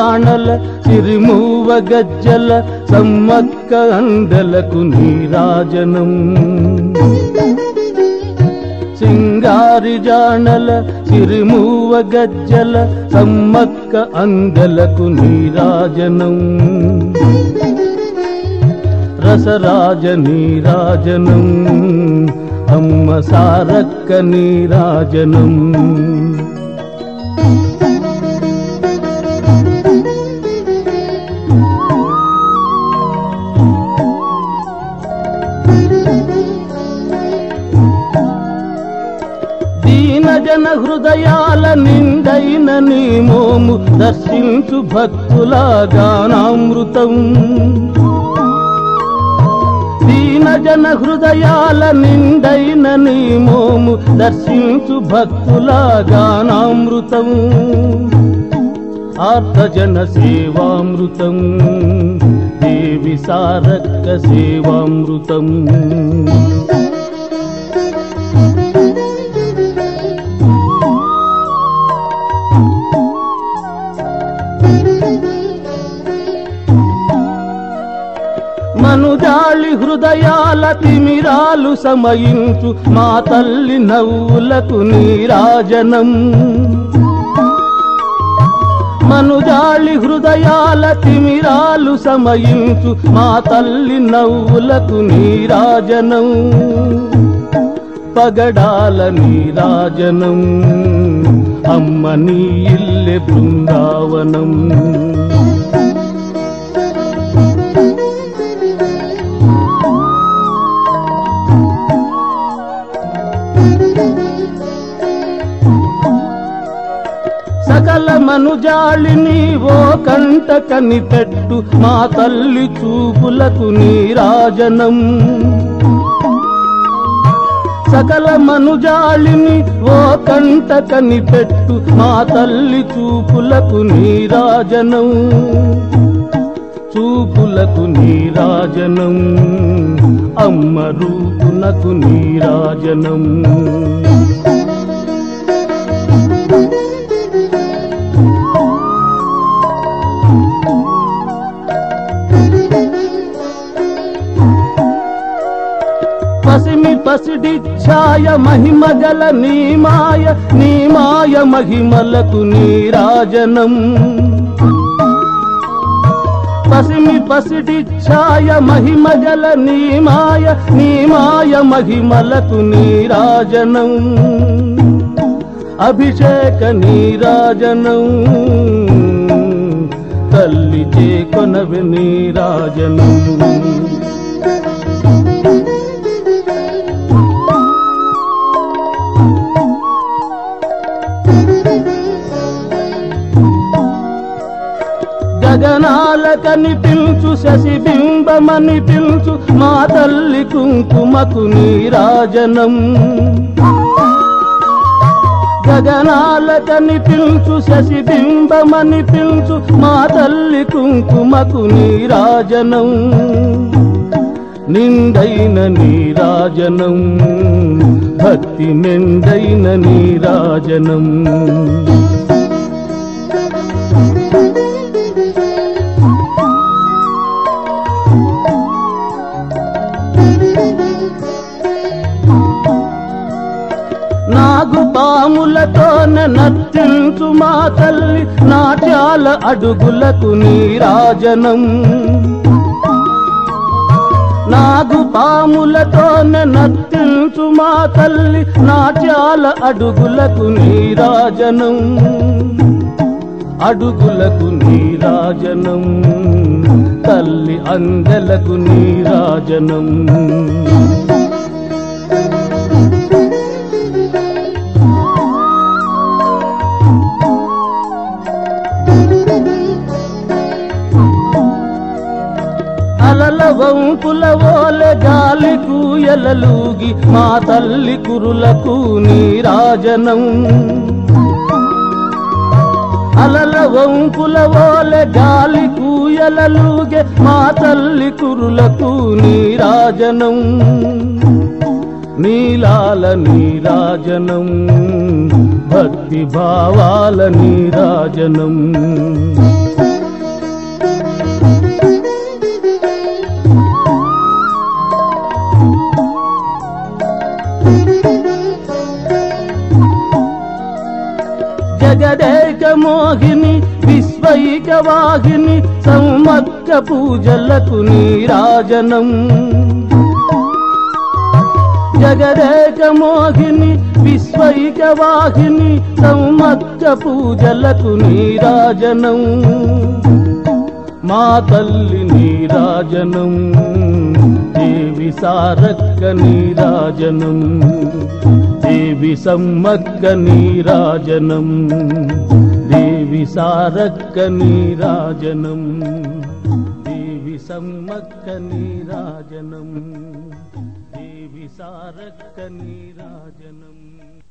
జాణల సిరిమూవ గజ్జల సమ్మక్క అందలకు నీరాజనం సింగారి జాణల సిరిమూవ గజ్జల సమ్మక్క అందలకు నీరాజనం రసరాజ నీరాజనం అమ్మ సారక్క నీరాజనం దీన జన హృదయాల నిండైన నీ మోము దర్శించు భక్తుల గానామృతం దీన జన హృదయాల నిండైన నీ మోము దర్శించు భక్తుల గానామృతం ఆర్తజన సేవామృతం దేవి సారక్క సేవామృతం మనుజాళి హృదయాల తిమిరాలు సమయించు మా తల్లి నవ్వులకు నీరాజనం మనుజాళి హృదయాల తిమిరాలు సమయించు మా తల్లి నవ్వులకు నీరాజనం పగడాల నీరాజనం అమ్మ నీ ఇల్లె బృందావనం సకల మనుజాళిని ఓ కంట కనిపెట్టు మా తల్లి చూపులకు నీరాజనం సకల మనుజాళిని ఓ కంట కనిపెట్టు మా తల్లి చూపులకు నీరాజనం చూపులకు నీరాజనం అమ్మ రూపునకు నీరాజనం పసిమి పసిడి ఛాయ మహిమ గల నీమాయ నీమాయ మహిమలకు నీరాజనం పసిమి పసిడి ఛాయ మహిమ గల నీమాయ నీమాయ మహిమలకు నీరాజనం అభిషేక నీరాజనం తల్లి చేకొనవి నీరాజనం గగనాల కనిపించు శశిబింబమని పిలుచు మా తల్లి కుంకుమకు నీరాజనం గగనాల కనిపించు శశిబింబమని పిలుచు మా తల్లి కుంకుమకు నీరాజనం నిండైన నీరాజనం భక్తి మెండైన నీరాజనం నాగు పాములతోన నర్తించు మా తల్లి నాట్యాల అడుగులకు నీరాజనం నాగు పాములతోన నర్తించు మా తల్లి నాట్యాల అడుగులకు నీరాజనం అడుగులకు నీరాజనం తల్లి అందలకు నీరాజనం అలల వంపుల ఓలె గాలి కూయలలూగి మా తల్లి కురులకు నీరాజనం అలల వంపుల ఓలె గాలి కూయలలూగే మా తల్లి కురులకు నీరాజనం నీలాల నీరాజనం భక్తి భావాల నీరాజనం మోహిని సమ్మక్క పూజలకు నీరాజనం జగదేక మోహిని విశ్వైక వాహిని సమ్మక్క పూజలకు నీరాజనం మా తల్లి నీరాజనం దేవి సారక్క నీరాజనం దేవి సమ్మక్క నీరాజనం దేవి సారక్క నీరాజనం దేవి సమ్మక్క నీరాజనం దేవి సారక్క నీరాజనం